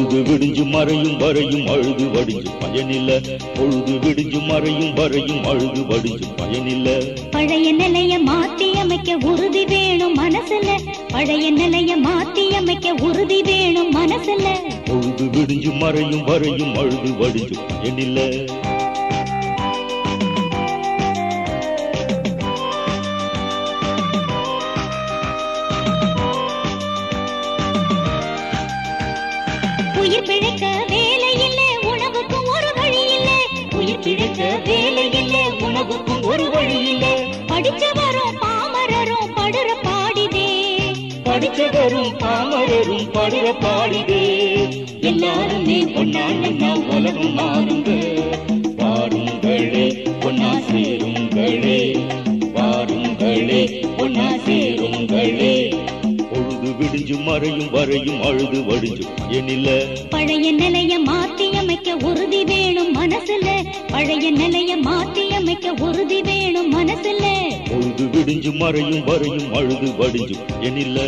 பொழுது விடிஞ்சு மறையும் வரையும் அழுது வடிஞ்சு பயனில்ல பொழுது விடிஞ்சு மறையும் வரையும் அழுது வடிஞ்சு பயனில்ல பழைய நிலைய மாத்தி அமைக்க உறுதி வேணும் மனசுல பழைய நிலைய மாத்தி அமைக்க உறுதி வேணும் மனசுல பொழுது விடிஞ்சு மறையும் வரையும் அழுது வடிஞ்சு பயனில்ல உயிர் பிழைக்க வேலை இல்ல உணவுக்கும் ஒரு வழி இல்ல உயிர் பிழைக்க வேலை இல்ல உணவுக்கும் ஒரு வழி இல்ல படிச்சவரும் பாமரரும் படுற பாடிதே படிச்சவரும் பாமரரும் படுற பாடிதே எல்லாருமே ஒன்னா உலகம் மாறுங்க பாருங்களே ஒன்னா சேருங்களே பாருங்களே ஒன்னா சேருங்களே பொழுது விடிஞ்சு மறையும் வரையும் அழுது வடிஞ்சு பயனில்ல பழைய நிலைய மாத்தி அமைக்க உறுதி வேணும் மனசுல பழைய நிலைய மாத்தி அமைக்க உறுதி வேணும் மனசுல பொழுது விடிஞ்சு மறையும் வரையும் அழுது வடிஞ்சு பயனில்ல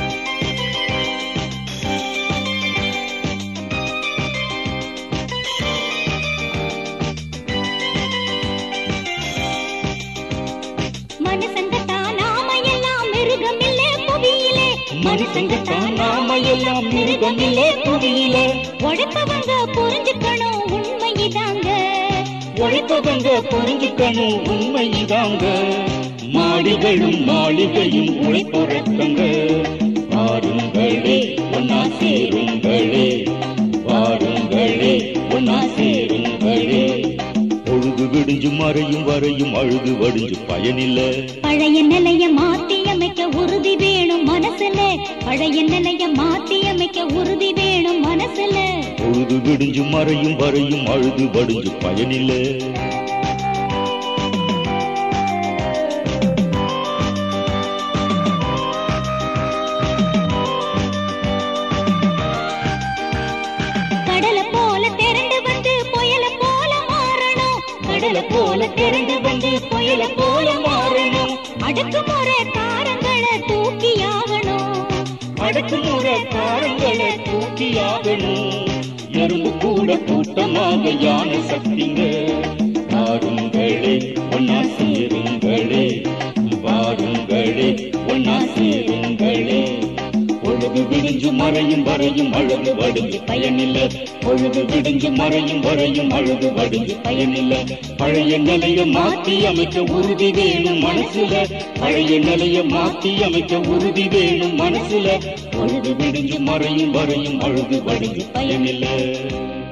மனுஷங்க தான் நாம எல்லாம் மிருகம் இல்ல புவியிலே மனுஷங்க தான் நாம எல்லாம் மிருகம் இல்ல புவியிலே உழைப்பவங்க புரிஞ்சுக்கணும் உண்மை இதாங்க உழைப்பவங்க புரிஞ்சுக்கணும் உண்மை இதாங்க மாளிகளும் மாளிகையும் உழைப்புறக்கங்க பாருங்களே ஒன்னா சேருங்களே பாருங்களே ஒன்னா சேருங்களே பொழுது விடிஞ்சு மறையும் வரையும் அழுது வடிஞ்சு பயனில்ல பழைய நிலைய மாத்தி அமைக்க உறுதி வேணும் மனசுல பழைய நிலைய மாத்தி அமைக்க உறுதி வேணும் மனசுல பொழுது விடிஞ்சு மறையும் வரையும் அழுது வடிஞ்சு பயனில்ல கடலை போல திரண்டு வந்து புயல போல மாறணும் கடலை போல திரண்டு வந்து புயல போல மாறணும் அடக்குமுறை காரங்களை தூக்கியாகணும் அடக்குமுறை காரங்களை தூக்கியாகணும் எறும்பு கூட கூட்டமாக யானை சக்திங்க வாருங்களே ஒன்னா சேருங்களே வாருங்களே ஒன்னா சேருங்களே பொழுது விடிஞ்சு மறையும் வரையும் அழுது வடிஞ்சு பயனில்லை பொழுது விடிஞ்சு மறையும் வரையும் அழுது வடிஞ்சு பயனில்லை பழைய நிலைய மாத்தி அமைக்க உறுதி வேணும் மனசுல பழைய நிலைய மாத்தி அமைக்க உறுதி வேணும் மனசுல பொழுது விடிஞ்சு மறையும் வரையும் அழுது வடிஞ்சு பயனில்லை